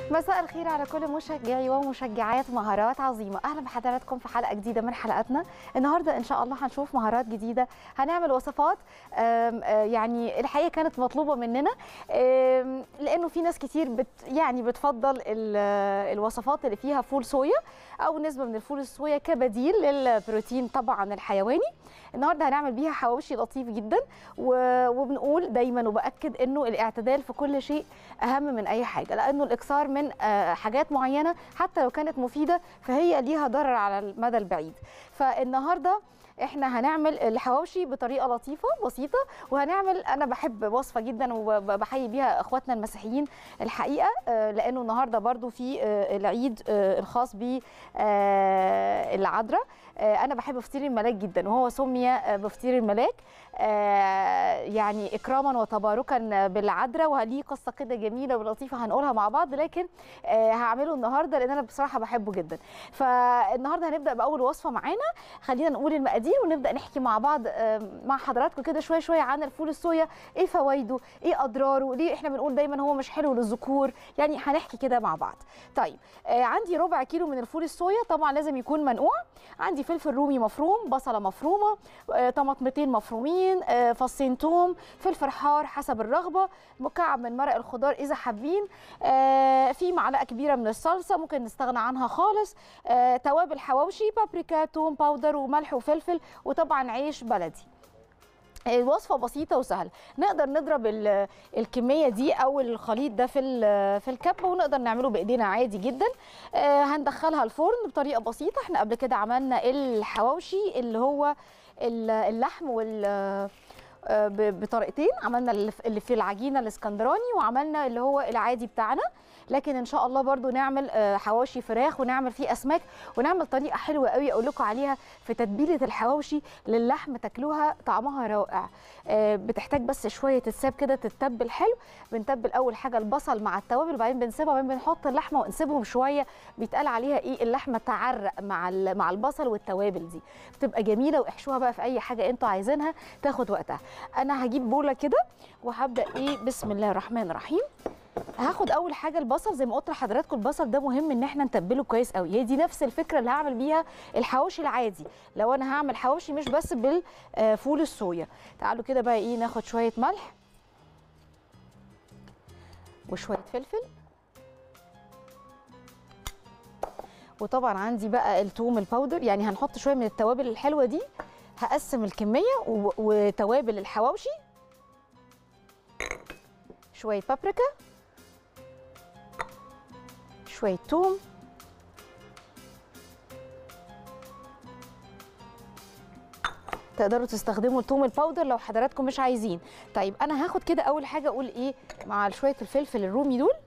مساء الخير على كل مشجعي ومشجعات مهارات عظيمه اهلا بحضراتكم في حلقه جديده من حلقاتنا النهارده ان شاء الله هنشوف مهارات جديده هنعمل وصفات آم، آه، يعني الحقيقه كانت مطلوبه مننا آم، لانه في ناس كتير بت يعني بتفضل ال- الوصفات اللي فيها فول صويا او نسبه من الفول الصويا كبديل للبروتين طبعا الحيواني النهارده هنعمل بيها حواوشي لطيف جدا و- وبنقول دايما وباكد انه الاعتدال في كل شيء اهم من اي حاجه لانه الاكثار من آه، حاجات معينه حتى لو كانت مفيده فهي ليها ضرر على المدى البعيد فالنهارده احنا هنعمل الحواوشي بطريقه لطيفه بسيطه وهنعمل انا بحب وصفه جدا وبحيي بيها اخواتنا المسيحيين الحقيقه آه، لانه النهارده برضو في آه، العيد آه، الخاص بالعذراء انا بحب فطير الملاك جدا وهو سمي آه، بفطير الملاك آه، يعني اكراما وتباركا بالعذراء وليه قصه كده جميله ولطيفه هنقولها مع بعض لكن آه، هعمله النهارده لان انا بصراحه بحبه جدا فالنهارده هنبدا باول وصفه معانا خلينا نقول المقادير ونبدا نحكي مع بعض آه، مع حضراتكم كده شويه شويه عن الفول الصويا ايه فوائده ايه اضراره ليه احنا بنقول دايما هو مش حلو للذكور يعني هنحكي كده مع بعض طيب آه، عندي ربع كيلو من الفول الصويا طبعا لازم يكون منقوع عندي فلفل رومي مفروم بصله مفرومه آه، طماطمتين مفرومين آه، فصين توم فلفل حار حسب الرغبه مكعب من مرق الخضار اذا حابين آه، في معلقه كبيره من الصلصه ممكن نستغنى عنها خالص آه، توابل حواوشي بابريكا توم باودر وملح وفلفل وطبعا عيش بلدي الوصفة بسيطة وسهلة نقدر نضرب ال- الكمية دي أو الخليط ده في ال- في الكبة ونقدر نعمله بإيدينا عادي جدا آه، هندخلها الفرن بطريقة بسيطة احنا قبل كده عملنا الحواوشي اللي هو ال- اللحم وال آه، ب- بطريقتين عملنا اللي في- اللي في العجينة الاسكندراني وعملنا اللي هو العادي بتاعنا لكن ان شاء الله برضو نعمل آه، حواوشي فراخ ونعمل فيه اسماك ونعمل طريقه حلوه قوي اقول لكم عليها في تتبيله الحواوشي للحم تاكلوها طعمها رائع آه، بتحتاج بس شويه تتساب كده تتبل حلو بنتبل اول حاجه البصل مع التوابل وبعدين بنسيبها وبعدين بنحط اللحمه ونسيبهم شويه بيتقال عليها ايه اللحمه تعرق مع ال- مع البصل والتوابل دي بتبقى جميله واحشوها بقى في اي حاجه انتوا عايزينها تاخد وقتها انا هجيب بوله كده وهبدا ايه بسم الله الرحمن الرحيم هاخد اول حاجه البصل زي ما قلت لحضراتكم البصل ده مهم ان احنا نتبله كويس قوي هي دي نفس الفكره اللي هعمل بيها الحواوشي العادي لو انا هعمل حواوشي مش بس بالفول الصويا تعالوا كده بقى ايه ناخد شويه ملح وشويه فلفل وطبعا عندي بقى التوم الباودر يعني هنحط شويه من التوابل الحلوه دي هقسم الكميه و- وتوابل الحواوشي شويه بابريكا شويه توم تقدروا تستخدموا التوم الباودر لو حضراتكم مش عايزين طيب انا هاخد كده اول حاجه اقول ايه مع شويه الفلفل الرومي دول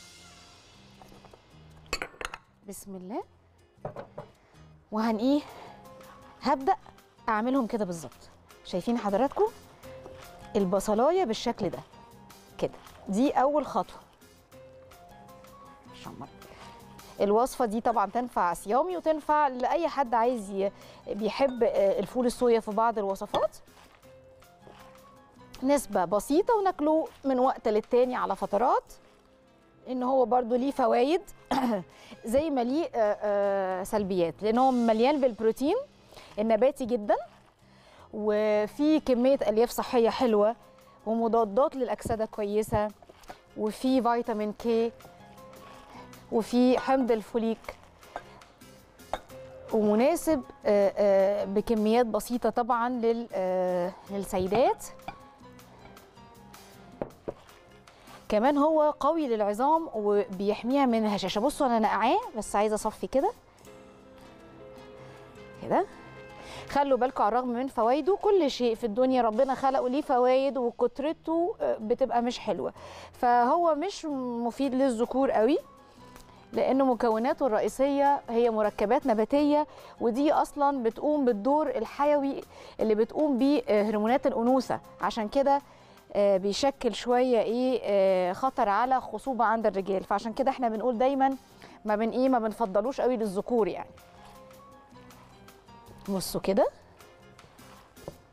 بسم الله وهن ايه هبدا اعملهم كده بالظبط شايفين حضراتكم البصلايه بالشكل ده كده دي اول خطوه شمر الوصفه دي طبعا تنفع صيامي وتنفع لاي حد عايز ي- بيحب آه، الفول الصويا في بعض الوصفات نسبه بسيطه وناكله من وقت للتاني على فترات ان هو برضو ليه فوائد زي ما ليه آه، آه، سلبيات لان هو مليان بالبروتين النباتي جدا وفي كميه الياف صحيه حلوه ومضادات للاكسده كويسه وفي فيتامين كي وفي حمض الفوليك ومناسب آه، آه، بكميات بسيطه طبعا لل- آه، للسيدات كمان هو قوي للعظام وبيحميها من الهشاشه بصوا انا نقعاه بس عايزه اصفي كده كده خلوا بالكم على الرغم من فوائده كل شيء في الدنيا ربنا خلقه ليه فوائد وكترته آه، بتبقى مش حلوه فهو مش مفيد للذكور قوي لانه مكوناته الرئيسيه هي مركبات نباتيه ودي اصلا بتقوم بالدور الحيوي اللي بتقوم بيه آه، هرمونات الانوثه عشان كده آه، بيشكل شويه ايه آه، خطر على خصوبه عند الرجال فعشان كده احنا بنقول دايما ما بن ايه ما بنفضلوش قوي للذكور يعني بصوا كده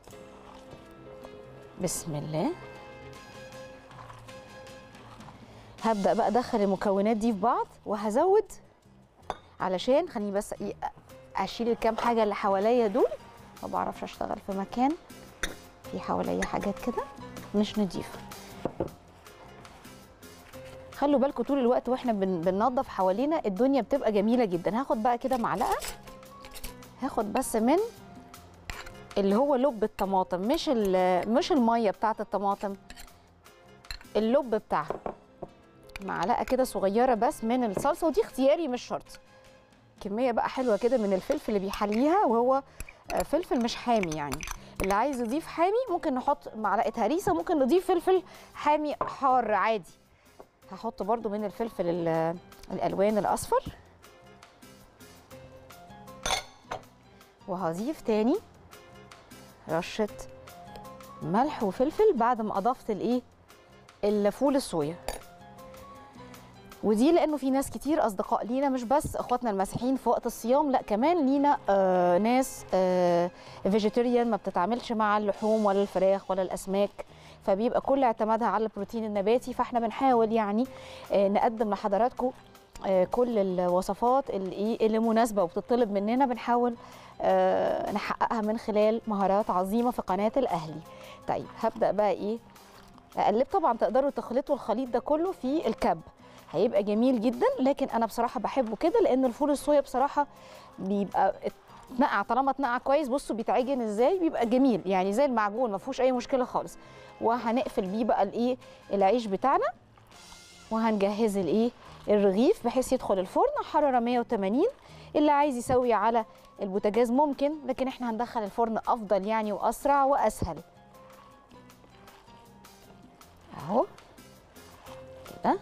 بسم الله هبدا بقى ادخل المكونات دي في بعض وهزود علشان خليني بس إيه اشيل الكام حاجه اللي حواليا دول ما بعرفش اشتغل في مكان في حواليا حاجات كده مش نضيفه خلوا بالكم طول الوقت واحنا بن- بننظف حوالينا الدنيا بتبقى جميله جدا هاخد بقى كده معلقه هاخد بس من اللي هو لب الطماطم مش ال- مش الميه بتاعه الطماطم اللب بتاعها معلقه كده صغيره بس من الصلصه ودي اختياري مش شرط كميه بقى حلوه كده من الفلفل اللي بيحليها وهو آه، فلفل مش حامي يعني اللي عايز يضيف حامي ممكن نحط معلقه هريسه ممكن نضيف فلفل حامي حار عادي هحط برضو من الفلفل ال- الالوان الاصفر وهضيف تاني رشه ملح وفلفل بعد ما اضفت الايه الفول الصويا ودي لانه في ناس كتير اصدقاء لينا مش بس اخواتنا المسيحيين في وقت الصيام لا كمان لينا آه ناس آه فيجيتيريان ما بتتعاملش مع اللحوم ولا الفراخ ولا الاسماك فبيبقى كل اعتمادها على البروتين النباتي فاحنا بنحاول يعني آه نقدم لحضراتكم آه كل الوصفات اللي إيه اللي مناسبه وبتطلب مننا بنحاول آه نحققها من خلال مهارات عظيمه في قناه الاهلي طيب هبدا بقى ايه اقلب طبعا تقدروا تخلطوا الخليط ده كله في الكب هيبقى جميل جدا لكن انا بصراحه بحبه كده لان الفول الصويا بصراحه بيبقى اتنقع طالما اتنقع كويس بصوا بيتعجن ازاي بيبقى جميل يعني زي المعجون ما فيهوش اي مشكله خالص وهنقفل بيه بقى الايه العيش بتاعنا وهنجهز الايه الرغيف بحيث يدخل الفرن حراره 180 اللي عايز يسوي على البوتاجاز ممكن لكن احنا هندخل الفرن افضل يعني واسرع واسهل اهو كده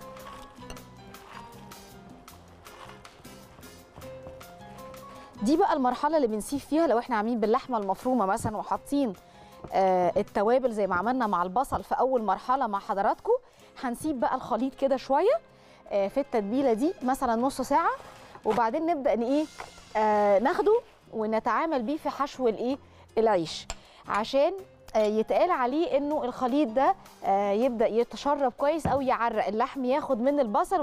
دي بقى المرحله اللي بنسيب فيها لو احنا عاملين باللحمه المفرومه مثلا وحاطين آه التوابل زي ما عملنا مع البصل في اول مرحله مع حضراتكم هنسيب بقى الخليط كده شويه آه في التتبيله دي مثلا نص ساعه وبعدين نبدا ان ايه آه ناخده ونتعامل بيه في حشو الايه العيش عشان آه يتقال عليه انه الخليط ده آه يبدا يتشرب كويس او يعرق اللحم ياخد من البصل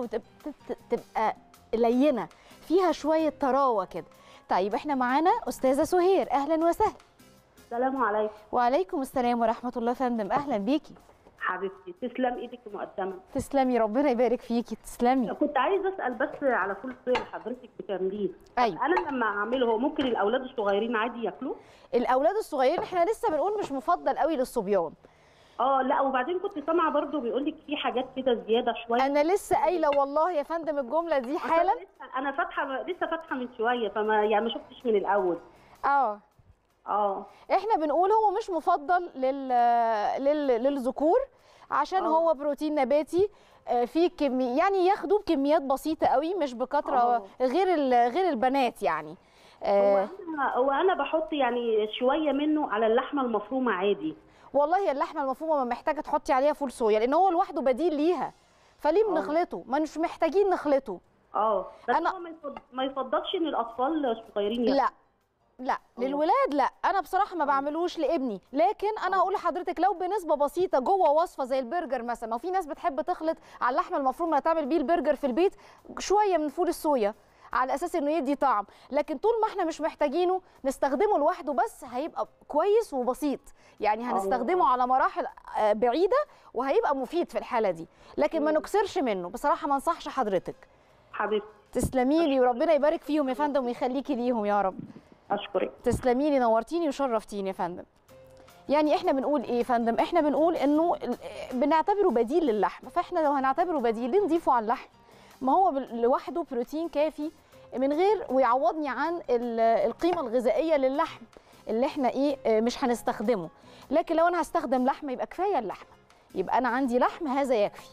وتبقى لينه فيها شويه طراوه كده طيب احنا معانا استاذه سهير اهلا وسهلا السلام عليكم وعليكم السلام ورحمه الله يا فندم اهلا بيكي حبيبتي تسلم ايدك مقدما تسلمي ربنا يبارك فيكي تسلمي كنت عايزه اسال بس على فول الصويا اللي حضرتك بتعمليه أيوة. انا لما اعمله هو ممكن الاولاد الصغيرين عادي ياكلوه الاولاد الصغيرين احنا لسه بنقول مش مفضل قوي للصبيان اه لا وبعدين كنت سامعه برضو بيقول لك في حاجات كده زياده شويه انا لسه قايله والله يا فندم الجمله دي حالا أنا لسه انا فاتحه لسه فاتحه من شويه فما يعني ما شفتش من الاول اه اه احنا بنقول هو مش مفضل لل... لل... للذكور عشان آه. هو بروتين نباتي آه، فيه كمي يعني ياخدوه بكميات بسيطه قوي مش بكتره آه. غير ال... غير البنات يعني هو آه انا هو انا بحط يعني شويه منه على اللحمه المفرومه عادي والله هي اللحمه المفرومه ما محتاجه تحطي عليها فول صويا لان هو لوحده بديل ليها فليه آه. بنخلطه ما مش محتاجين نخلطه اه بس أنا- هو ما يفض- ما يفضلش ان الاطفال الصغيرين ياكلوا. لا لا للولاد لا انا بصراحه ما بعملوش لابني لكن انا هقول لحضرتك لو بنسبه بسيطه جوه وصفه زي البرجر مثلا ما في ناس بتحب تخلط على اللحمه المفرومه تعمل بيه البرجر في البيت شويه من فول الصويا على اساس انه يدي طعم لكن طول ما احنا مش محتاجينه نستخدمه لوحده بس هيبقى كويس وبسيط يعني هنستخدمه على مراحل آه، بعيده وهيبقى مفيد في الحاله دي لكن ما نكسرش منه بصراحه ما انصحش حضرتك حبيبتي تسلمي لي وربنا يبارك فيهم يا فندم ويخليكي ليهم يا رب اشكرك تسلمي لي نورتيني وشرفتيني يا فندم يعني احنا بنقول ايه يا فندم احنا بنقول انه ال- بنعتبره بديل للحم فاحنا لو هنعتبره بديل ليه نضيفه على اللحم ما هو بال- لوحده بروتين كافي من غير ويعوضني عن ال- القيمه الغذائيه للحم اللي احنا ايه اه مش هنستخدمه لكن لو انا هستخدم لحمه يبقى كفايه اللحمه يبقى انا عندي لحم هذا يكفي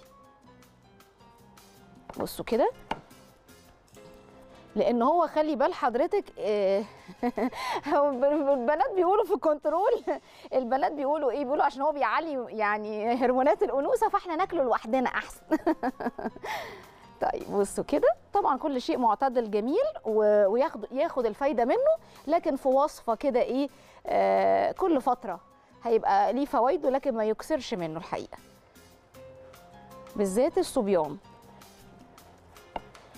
بصوا كده لان هو خلي بال حضرتك آه، هو البنات بيقولوا في الكنترول البنات بيقولوا ايه بيقولوا عشان هو بيعلي يعني هرمونات الانوثه فاحنا ناكله لوحدنا احسن طيب بصوا كده طبعا كل شيء معتدل جميل و- وياخد ياخد الفايده منه لكن في وصفه كده ايه آه كل فتره هيبقى ليه فوائده لكن ما يكسرش منه الحقيقه بالذات الصبيان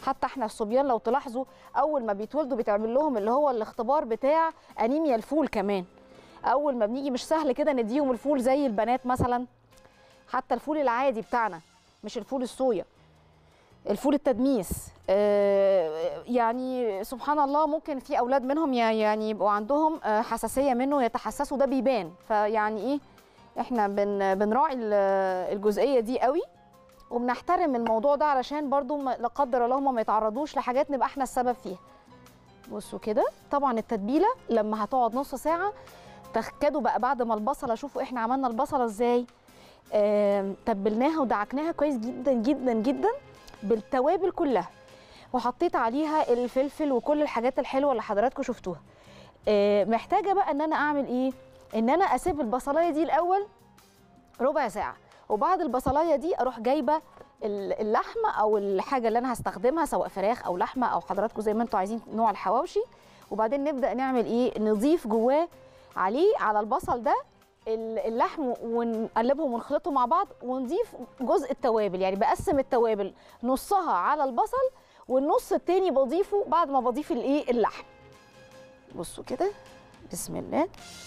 حتى احنا الصبيان لو تلاحظوا اول ما بيتولدوا بيتعمل لهم اللي هو الاختبار بتاع انيميا الفول كمان اول ما بنيجي مش سهل كده نديهم الفول زي البنات مثلا حتى الفول العادي بتاعنا مش الفول الصويا الفول التدميس آه، يعني سبحان الله ممكن في اولاد منهم يا- يعني يبقوا عندهم آه، حساسيه منه يتحسسوا ده بيبان فيعني ايه احنا بن بنراعي ال- الجزئيه دي قوي وبنحترم الموضوع ده علشان برضو ما- لا قدر الله هم ما يتعرضوش لحاجات نبقى احنا السبب فيها بصوا كده طبعا التتبيله لما هتقعد نص ساعه تاكدوا بقى بعد ما البصله شوفوا احنا عملنا البصله ازاي آم، تبلناها ودعكناها كويس جدا جدا جدا بالتوابل كلها وحطيت عليها الفلفل وكل الحاجات الحلوه اللي حضراتكم شفتوها آه، محتاجه بقى ان انا اعمل ايه ان انا اسيب البصلايه دي الاول ربع ساعه وبعد البصلايه دي اروح جايبه ال- اللحمه او الحاجه اللي انا هستخدمها سواء فراخ او لحمه او حضراتكم زي ما انتم عايزين نوع الحواوشي وبعدين نبدا نعمل ايه نضيف جواه عليه على البصل ده ال- اللحم ونقلبهم ونخلطهم مع بعض ونضيف جزء التوابل يعني بقسم التوابل نصها على البصل والنص التاني بضيفه بعد ما بضيف الايه اللحم بصوا كده بسم الله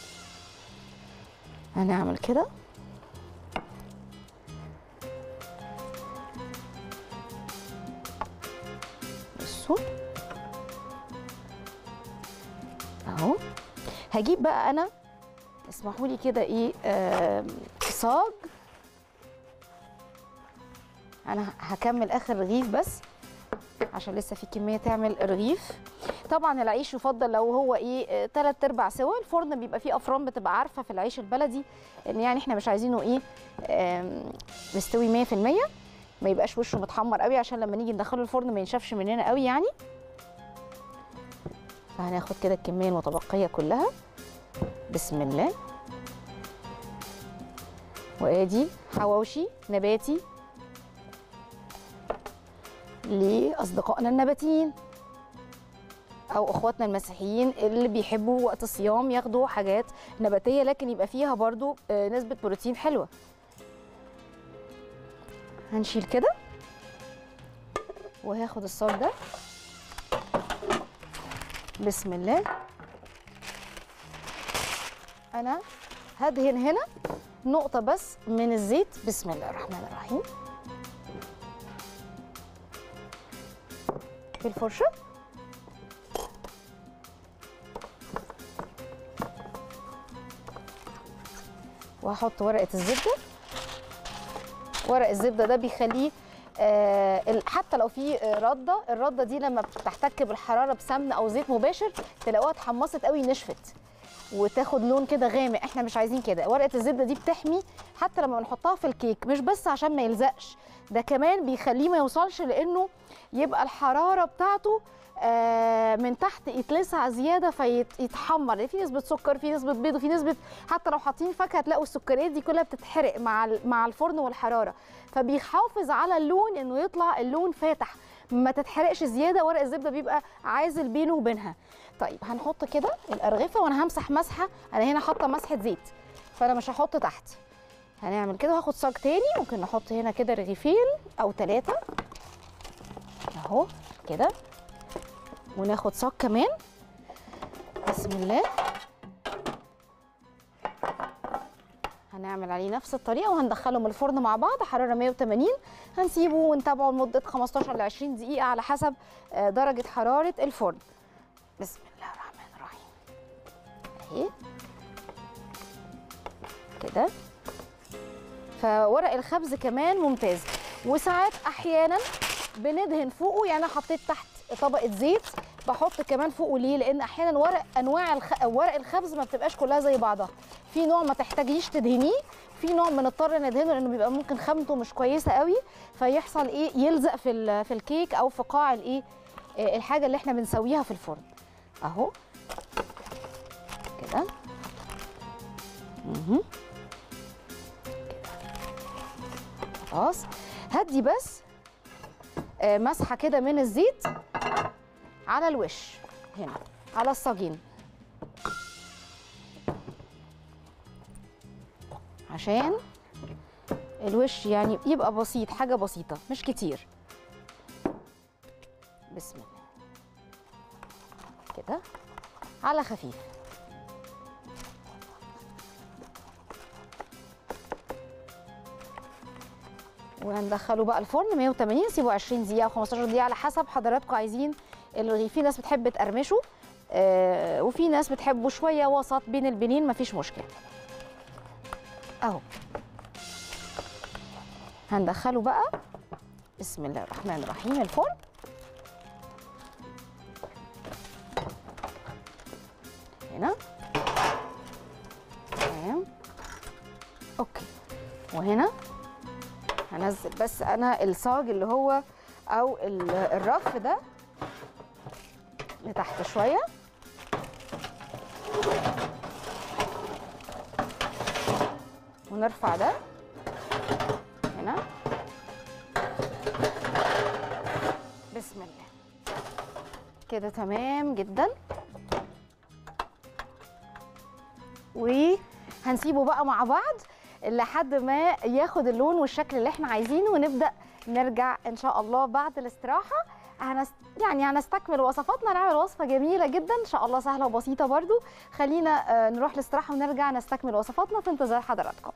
هنعمل كده بصوا اهو هجيب بقى انا اسمحوا لي كده ايه آم، صاج انا هكمل اخر رغيف بس عشان لسه في كميه تعمل رغيف طبعا العيش يفضل لو هو ايه آه، تلات ارباع سوا الفرن بيبقى فيه افران بتبقى عارفه في العيش البلدي ان يعني احنا مش عايزينه ايه آم، مستوي 100% ما يبقاش وشه متحمر قوي عشان لما نيجي ندخله الفرن ما ينشفش مننا قوي يعني فهناخد كده الكميه المتبقيه كلها بسم الله وادي حواوشي نباتي لاصدقائنا النباتيين او اخواتنا المسيحيين اللي بيحبوا وقت الصيام ياخدوا حاجات نباتيه لكن يبقى فيها برضو آه، نسبه بروتين حلوه هنشيل كده وهاخد الصاج ده بسم الله انا هدهن هنا نقطه بس من الزيت بسم الله الرحمن الرحيم بالفرشه وهحط ورقه الزبده ورق الزبده ده بيخليه آه ال- حتى لو في آه، رده الرده دي لما بتحتك بالحراره بسمن او زيت مباشر تلاقوها اتحمصت قوي نشفت وتاخد لون كده غامق احنا مش عايزين كده ورقه الزبده دي بتحمي حتى لما بنحطها في الكيك مش بس عشان ما يلزقش ده كمان بيخليه ما يوصلش لانه يبقى الحراره بتاعته آه، من تحت يتلسع زياده فيتحمر في نسبه سكر في نسبه بيض وفي نسبه حتى لو حاطين فاكهه تلاقوا السكريات دي كلها بتتحرق مع ال- مع الفرن والحراره فبيحافظ على اللون انه يطلع اللون فاتح ما تتحرقش زياده ورق الزبده بيبقى عازل بينه وبينها طيب هنحط كده الارغفه وانا همسح مسحه انا هنا حاطه مسحه زيت فانا مش هحط تحت هنعمل كده وهاخد صاج تاني ممكن نحط هنا كده رغيفين او ثلاثه اهو كده وناخد صاج كمان بسم الله هنعمل عليه نفس الطريقه وهندخلهم الفرن مع بعض حراره 180 هنسيبه ونتابعه لمده 15 ل 20 دقيقه على حسب آه، درجه حراره الفرن بسم الله الرحمن الرحيم اهي كده فورق الخبز كمان ممتاز وساعات احيانا بندهن فوقه يعني انا حطيت تحت طبقه زيت بحط كمان فوقه ليه لان احيانا ورق انواع الخ... ورق الخبز ما بتبقاش كلها زي بعضها في نوع ما تحتاجيش تدهنيه في نوع بنضطر ندهنه لانه بيبقى ممكن خامته مش كويسه قوي فيحصل ايه يلزق في ال... في الكيك او في قاع الايه آه، الحاجه اللي احنا بنسويها في الفرن اهو كده مهم. خلاص هدي بس آه، مسحه كده من الزيت على الوش هنا على الصاجين عشان الوش يعني يبقى بسيط حاجه بسيطه مش كتير بسم الله كده على خفيف وهندخله بقى الفرن 180 سيبه 20 دقيقه او 15 دقيقه على حسب حضراتكم عايزين الرغيف في ناس بتحب تقرمشه آه وفي ناس بتحبه شويه وسط بين البنين مفيش مشكله اهو هندخله بقى بسم الله الرحمن الرحيم الفرن هنا تمام اوكي وهنا هنزل بس انا الصاج اللي هو او ال- الرف ده لتحت شويه ونرفع ده هنا بسم الله كده تمام جدا وهنسيبه بقى مع بعض لحد ما ياخد اللون والشكل اللي احنا عايزينه ونبدا نرجع ان شاء الله بعد الاستراحه هنست... يعني هنستكمل وصفاتنا نعمل وصفه جميله جدا ان شاء الله سهله وبسيطه برضو خلينا آه، نروح الاستراحه ونرجع نستكمل وصفاتنا في انتظار حضراتكم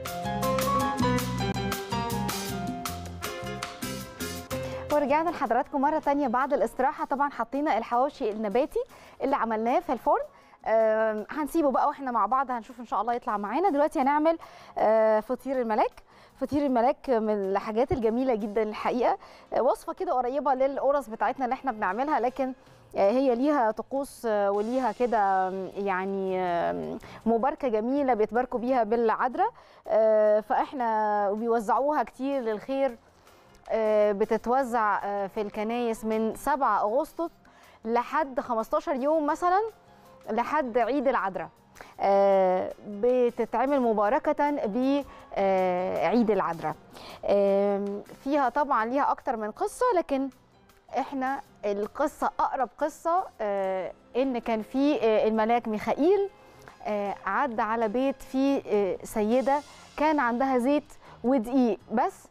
ورجعنا لحضراتكم مرة تانية بعد الاستراحة طبعا حطينا الحواوشي النباتي اللي عملناه في الفرن آم، هنسيبه بقى واحنا مع بعض هنشوف ان شاء الله يطلع معانا دلوقتي هنعمل آه، فطير الملاك فطير الملاك من الحاجات الجميلة جدا الحقيقة آه، وصفة كده قريبة للقرص بتاعتنا اللي احنا بنعملها لكن آه، هي ليها طقوس آه، وليها كده آم، يعني آم، مباركة جميلة بيتباركوا بيها بالعذراء آه، فاحنا بيوزعوها كتير للخير آه، بتتوزع آه، في الكنايس من 7 اغسطس لحد 15 يوم مثلا لحد عيد العذراء آه، بتتعمل مباركة بعيد العذراء آم، فيها طبعا ليها أكتر من قصة لكن احنا القصة أقرب قصة آه، إن كان في آه، الملاك ميخائيل آه، عدى على بيت فيه آه، سيدة كان عندها زيت ودقيق بس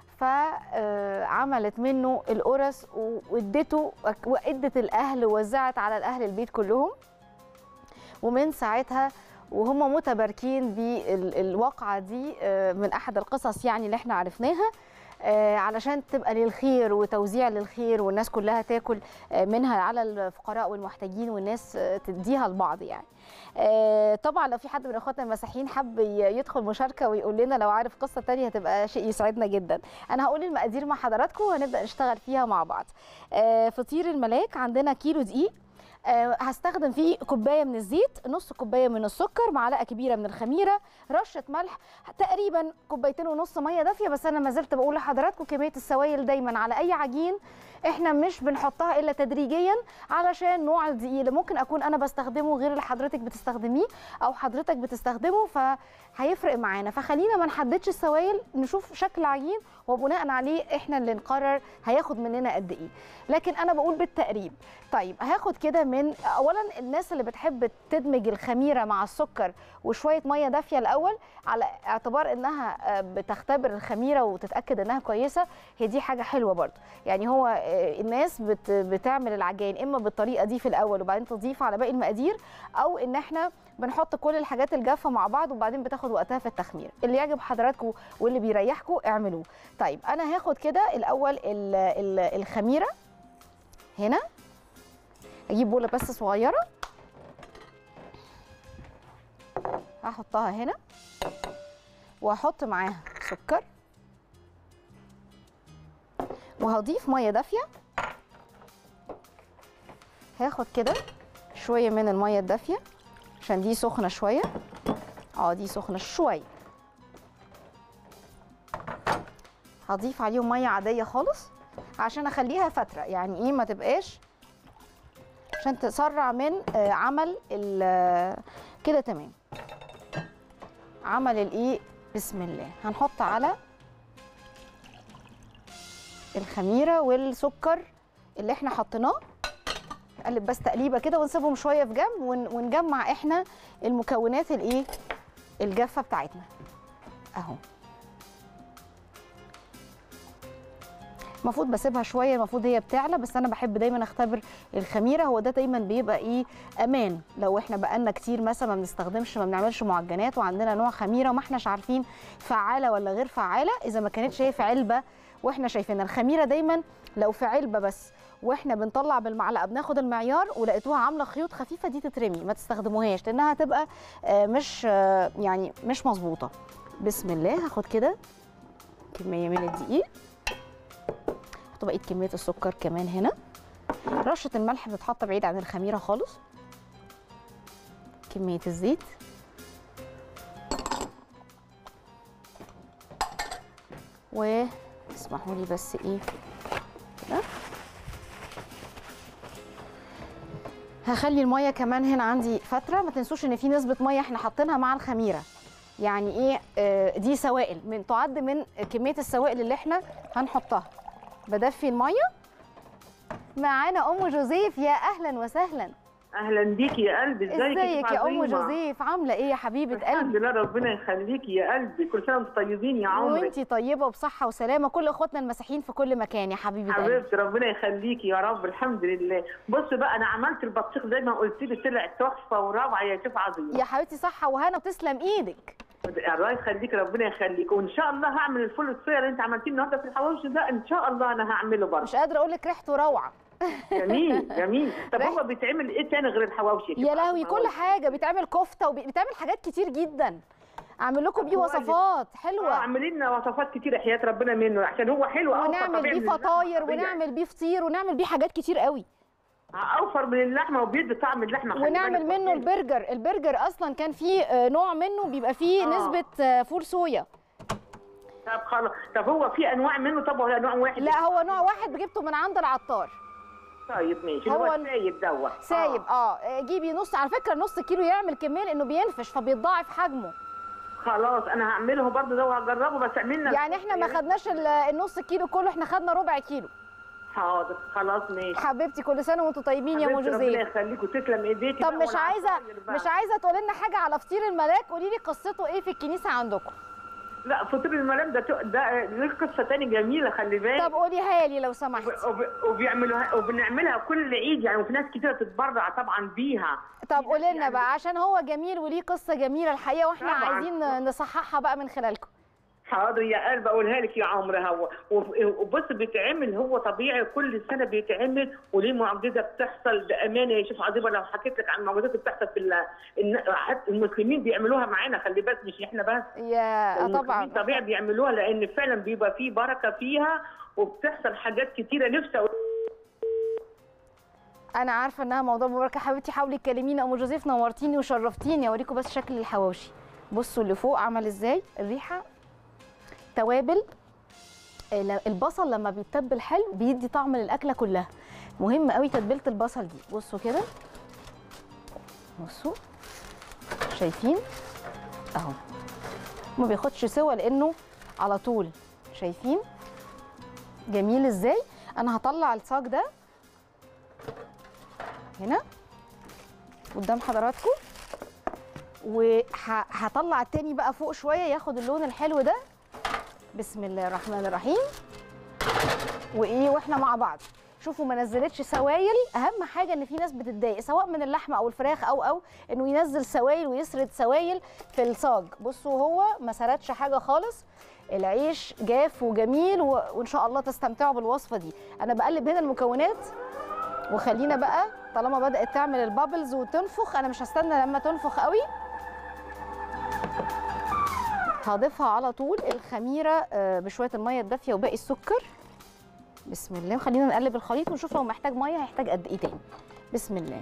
فعملت منه القرص وادته وادت الاهل ووزعت على الاهل البيت كلهم ومن ساعتها وهم متباركين بالواقعه دي آه، من احد القصص يعني اللي احنا عرفناها آه، علشان تبقى للخير وتوزيع للخير والناس كلها تاكل آه، منها على الفقراء والمحتاجين والناس آه، تديها لبعض يعني آه، طبعا لو في حد من اخواتنا المسيحيين حب ي- يدخل مشاركه ويقول لنا لو عارف قصه تانية هتبقى شيء يسعدنا جدا انا هقول المقادير مع حضراتكم وهنبدا نشتغل فيها مع بعض آه، فطير الملاك عندنا كيلو دقيق آه، هستخدم فيه كوبايه من الزيت نص كوبايه من السكر معلقه كبيره من الخميره رشه ملح تقريبا كوبايتين ونص ميه دافيه بس انا ما زلت بقول لحضراتكم كميه السوائل دايما على اي عجين احنا مش بنحطها الا تدريجيا علشان نوع الدقيق اللي ممكن اكون انا بستخدمه غير اللي حضرتك بتستخدميه او حضرتك بتستخدمه فهيفرق معانا فخلينا ما نحددش السوائل نشوف شكل عجين وبناء عليه احنا اللي نقرر هياخد مننا قد ايه لكن انا بقول بالتقريب طيب هاخد كده من اولا الناس اللي بتحب تدمج الخميره مع السكر وشويه ميه دافيه الاول على اعتبار انها آه، بتختبر الخميره وتتاكد انها كويسه هي دي حاجه حلوه برضو يعني هو آه، الناس بت بتعمل العجائن اما بالطريقه دي في الاول وبعدين تضيف على باقي المقادير او ان احنا بنحط كل الحاجات الجافه مع بعض وبعدين بتاخد وقتها في التخمير اللي يعجب حضراتكم واللي بيريحكم اعملوه طيب انا هاخد كده الاول ال- ال- الخميره هنا اجيب بوله بس صغيره هحطها هنا وهحط معاها سكر وهضيف ميه دافيه هاخد كده شويه من الميه الدافيه عشان دي سخنه شويه اه دي سخنه شويه هضيف عليهم ميه عاديه خالص عشان اخليها فتره يعني ايه ما تبقاش عشان تسرع من آه، عمل ال- آه، كده تمام عمل الايه بسم الله هنحط على الخميره والسكر اللي احنا حطيناه نقلب بس تقليبه كده ونسيبهم شويه في جنب ون- ونجمع احنا المكونات الايه الجافه بتاعتنا اهو المفروض بسيبها شويه المفروض هي بتعلى بس انا بحب دايما اختبر الخميره هو ده دايما بيبقى ايه امان لو احنا بقالنا كتير مثلا ما بنستخدمش ما بنعملش معجنات وعندنا نوع خميره وما احناش عارفين فعاله ولا غير فعاله اذا ما كانتش هي في علبه واحنا شايفين الخميره دايما لو في علبه بس واحنا بنطلع بالمعلقه بناخد المعيار ولقيتوها عامله خيوط خفيفه دي تترمي ما تستخدموهاش لانها هتبقى آه، مش آه، يعني مش مظبوطه بسم الله هاخد كده كميه من الدقيق احط بقيه كميه السكر كمان هنا رشه الملح بتتحط بعيد عن الخميره خالص كميه الزيت و اسمحوا لي بس ايه كده هخلي الميه كمان هنا عندي فتره ما تنسوش ان في نسبه ميه احنا حاطينها مع الخميره يعني ايه آه، دي سوائل من تعد من كميه السوائل اللي احنا هنحطها بدفي الميه معانا ام جوزيف يا اهلا وسهلا اهلا بيكي يا قلبي ازيك ازيك يا ام عظيمة؟ جوزيف عامله ايه يا حبيبه الحمد قلبي لله ربنا يخليكي يا قلبي كل سنه وانتم طيبين يا عمري وانتي طيبه وبصحه وسلامه كل اخواتنا المسيحيين في كل مكان يا حبيبه قلبي حبيبتي ربنا يخليكي يا رب الحمد لله بص بقى انا عملت البطيخ زي ما قلت لي طلع تحفه وروعه يا شيف عظيم يا حبيبتي صحه وهنا وتسلم ايدك الله يخليك ربنا يخليك وان شاء الله هعمل الفول الصويا اللي انت عملتيه النهارده في الحواوشي ده ان شاء الله انا هعمله برضه مش قادره اقول لك ريحته روعه جميل جميل طب ريح- هو بيتعمل ايه تاني غير الحواوشي يا لهوي كل حاجه بيتعمل كفته وبيتعمل حاجات كتير جدا اعمل لكم بيه كويس. وصفات اه حلوه اعملي لنا وصفات كتير حياه ربنا منه عشان هو حلو أوفر ونعمل طبيعي بيه من اللحمة فطاير الطبيعي. ونعمل بيه فطير ونعمل بيه حاجات كتير قوي اوفر من اللحمه وبيدي طعم اللحمه خلي ونعمل بالك. منه البرجر البرجر اصلا كان فيه آه، نوع منه بيبقى فيه آه. نسبه آه، فول صويا طب خلاص طب هو في انواع منه طب ولا نوع واحد لا هو نوع واحد جبته من عند العطار طيب ماشي هو هو ال- سايب دوت سايب آه. اه جيبي نص على فكره نص كيلو يعمل كميه لانه بينفش فبيتضاعف حجمه خلاص انا هعمله برضه ده وهجربه بس عملنا يعني احنا ما خدناش ال- النص كيلو كله احنا خدنا ربع كيلو حاضر خلاص ماشي حبيبتي كل سنه وانتم طيبين يا ام حبيبتي ربنا جوزيف يخليك وتسلم ايديكي طب بقى مش عايزه والعصاير بقى. مش عايزه تقولي لنا حاجه على فطير الملاك قولي لي قصته ايه في الكنيسه عندكم لا فطير الملام ده ده ده قصه تاني جميله خلي بالك طب قوليها لي لو سمحتي وب- وبيعملوها وبنعملها كل عيد يعني وفي ناس كتير تتبرع طبعا بيها طب قولي لنا يعني- بقى عشان هو جميل وليه قصه جميله الحقيقه واحنا طبعاً. عايزين نصححها بقى من خلالكم حاضر يا قلب اقولها لك يا عمر هو وبص بيتعمل هو طبيعي كل سنه بيتعمل وليه معجزه بتحصل بامانه يا شيخ عظيمه لو حكيت لك عن المعجزات اللي بتحصل في ال- الن- حتى المسلمين بيعملوها معانا خلي بالك مش احنا بس يا آه المسلمين طبعا طبيعي بيعملوها لان فعلا بيبقى فيه بركه فيها وبتحصل حاجات كتيره نفسي أقول- انا عارفه انها موضوع مباركه حبيبتي حاولي تكلميني ام جوزيف نورتيني وشرفتيني اوريكم بس شكل الحواوشي بصوا اللي فوق عمل ازاي الريحه توابل ال- البصل لما بيتبل حلو بيدي طعم للاكله كلها مهم قوي تتبيله البصل دي بصوا كده بصوا شايفين اهو ما بياخدش سوا لانه على طول شايفين جميل ازاي انا هطلع الصاج ده هنا قدام حضراتكم وهطلع التاني بقى فوق شويه ياخد اللون الحلو ده بسم الله الرحمن الرحيم وايه واحنا مع بعض شوفوا ما نزلتش سوائل اهم حاجه ان في ناس بتتضايق سواء من اللحمه او الفراخ او او انه ينزل سوائل ويسرد سوائل في الصاج بصوا هو ما سردش حاجه خالص العيش جاف وجميل و... وان شاء الله تستمتعوا بالوصفه دي انا بقلب هنا المكونات وخلينا بقى طالما بدات تعمل البابلز وتنفخ انا مش هستنى لما تنفخ قوي هضيفها على طول الخميره آه، بشويه الميه الدافيه وباقي السكر بسم الله وخلينا نقلب الخليط ونشوف لو محتاج ميه هيحتاج قد ايه تاني بسم الله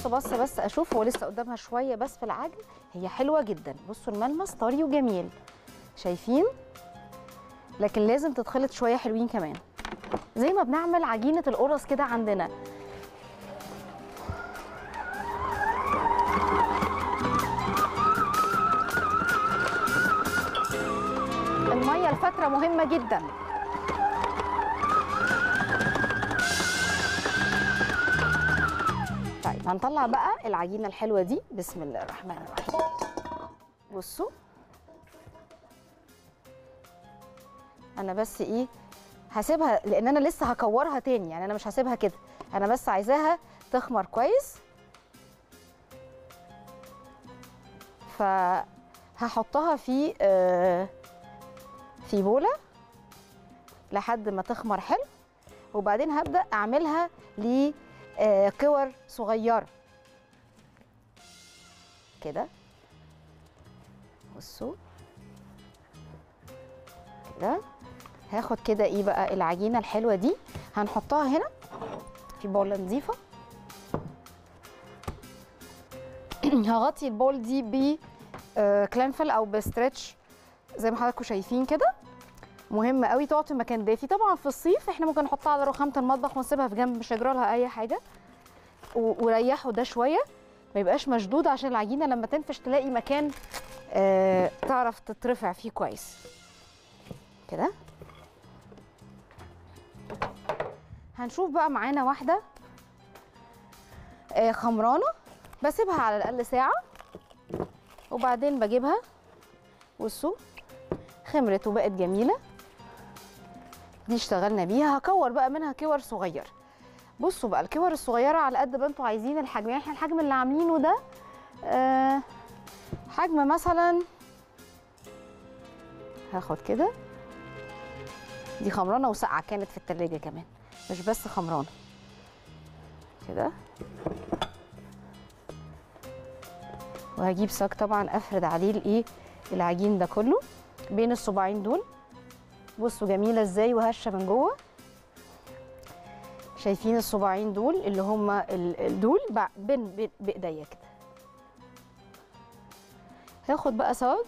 بص بص بس اشوف هو لسه قدامها شويه بس في العجن هي حلوه جدا بصوا الملمس طري وجميل شايفين لكن لازم تتخلط شويه حلوين كمان زي ما بنعمل عجينه القرص كده عندنا الميه الفتره مهمه جدا طيب هنطلع بقى العجينه الحلوه دي بسم الله الرحمن الرحيم بصوا انا بس ايه هسيبها لان انا لسه هكورها تاني يعني انا مش هسيبها كده انا بس عايزاها تخمر كويس فهحطها في آه، في بوله لحد ما تخمر حلو وبعدين هبدا اعملها لكور صغيره كده بصوا كده هاخد كده ايه بقى العجينه الحلوه دي هنحطها هنا في بوله نظيفه هغطي البول دي ب آه، كلانفل او بستريتش زي ما حضراتكم شايفين كده مهم قوي تقعد في مكان دافي طبعا في الصيف احنا ممكن نحطها على رخامه المطبخ ونسيبها في جنب مش هيجرى لها اي حاجه و- وريحوا ده شويه ما يبقاش مشدود عشان العجينه لما تنفش تلاقي مكان آه تعرف تترفع فيه كويس كده هنشوف بقى معانا واحده آه خمرانه بسيبها على الاقل ساعه وبعدين بجيبها بصوا خمرت وبقت جميله دي اشتغلنا بيها هكور بقى منها كور صغير بصوا بقى الكور الصغيره على قد ما انتوا عايزين الحجم يعني احنا الحجم اللي عاملينه ده آه حجم مثلا هاخد كده دي خمرانه وسقعه كانت في التلاجة كمان مش بس خمرانه كده وهجيب صاج طبعا افرد عليه الايه العجين ده كله بين الصباعين دول بصوا جميله ازاي وهشه من جوه شايفين الصباعين دول اللي هم ال- ال- دول بع- بين بين- بايديا كده هاخد بقى صاج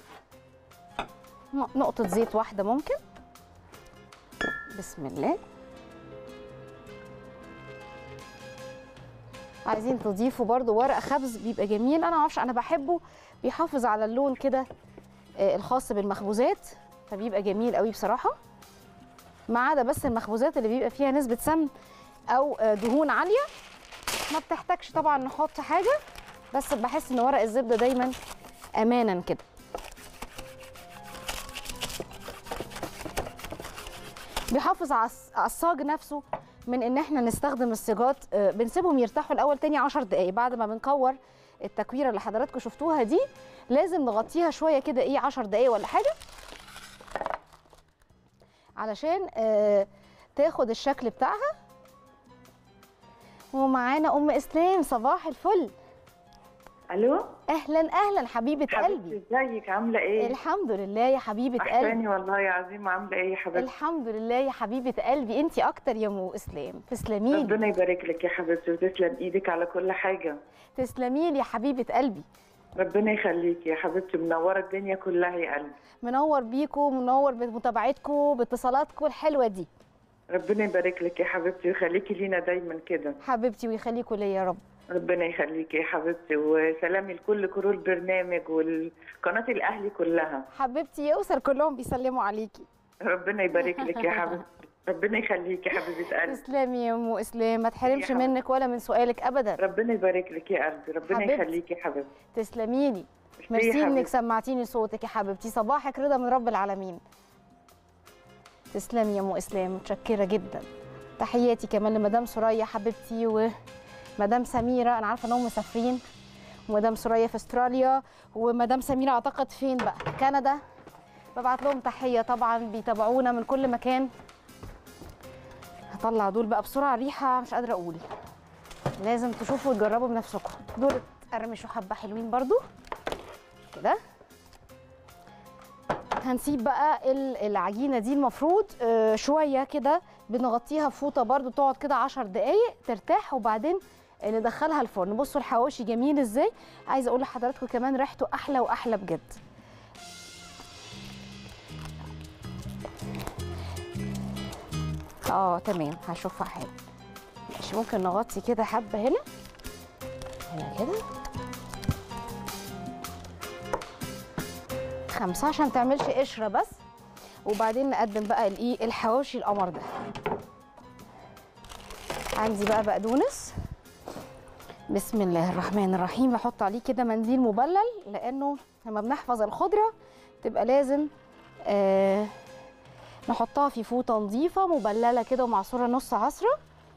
ن- نقطه زيت واحده ممكن بسم الله عايزين تضيفوا برضو ورق خبز بيبقى جميل انا معرفش انا بحبه بيحافظ على اللون كده آه، الخاص بالمخبوزات فبيبقى جميل قوي بصراحه ما عدا بس المخبوزات اللي بيبقى فيها نسبه سمن او آه، دهون عاليه ما بتحتاجش طبعا نحط حاجه بس بحس ان ورق الزبده دايما امانا كده بيحافظ على الص- على الصاج نفسه من ان احنا نستخدم الصاجات آه، بنسيبهم يرتاحوا الاول تاني 10 دقايق بعد ما بنكور التكويره اللي حضراتكم شفتوها دي لازم نغطيها شويه كده ايه 10 دقايق ولا حاجه علشان آه، تاخد الشكل بتاعها ومعانا ام اسلام صباح الفل الو اهلا اهلا حبيبه قلبي حبيبتي ازيك عامله ايه الحمد لله يا حبيبه قلبي احساني والله يا عظيمه عامله ايه يا حبيبتي الحمد لله يا حبيبه قلبي انت اكتر يا ام اسلام تسلمي لي ربنا يبارك لك يا حبيبتي وتسلم ايدك على كل حاجه تسلمي لي يا حبيبه قلبي ربنا يخليكي يا حبيبتي منوره الدنيا كلها يا قلبي منور بيكم منور بمتابعتكم باتصالاتكم الحلوه دي ربنا يبارك لك يا حبيبتي ويخليكي لينا دايما كده حبيبتي ويخليكم ليا يا رب ربنا يخليكي يا حبيبتي وسلامي لكل كرو البرنامج والقناه الاهلي كلها حبيبتي يا اسر كلهم بيسلموا عليكي ربنا يبارك لك يا حبيبتي ربنا يخليكي يا حبيبه قلبي تسلمي يا ام اسلام ما تحرمش حبيبتي. منك ولا من سؤالك ابدا ربنا يبارك لك يا قلبي ربنا حبيبتي. يخليكي يا حبيبتي تسلمي لي ميرسي يا ميرسي انك حبيبتي. سمعتيني صوتك يا حبيبتي صباحك رضا من رب العالمين تسلمي يا ام اسلام متشكره جدا تحياتي كمان لمدام سوريا حبيبتي ومدام سميره انا عارفه انهم مسافرين ومدام سوريا في استراليا ومدام سميره اعتقد فين بقى كندا ببعت لهم تحيه طبعا بيتابعونا من كل مكان هطلع دول بقى بسرعه ريحه مش قادره اقول لازم تشوفوا وتجربوا بنفسكم دول اتقرمشوا حبه حلوين برضو كده هنسيب بقى ال- العجينه دي المفروض آه، شويه كده بنغطيها بفوطه برضو تقعد كده 10 دقايق ترتاح وبعدين ندخلها الفرن بصوا الحواوشي جميل ازاي عايزه اقول لحضراتكم كمان ريحته احلى واحلى بجد اه تمام هشوفها حلو ماشي ممكن نغطي كده حبه هنا هنا كده خمسة عشان تعملش قشرة بس وبعدين نقدم بقى الايه الحواوشي القمر ده عندي بقى بقدونس بسم الله الرحمن الرحيم بحط عليه كده منديل مبلل لانه لما بنحفظ الخضره تبقى لازم آه نحطها في فوطه نظيفه مبلله كده ومعصوره نص عصره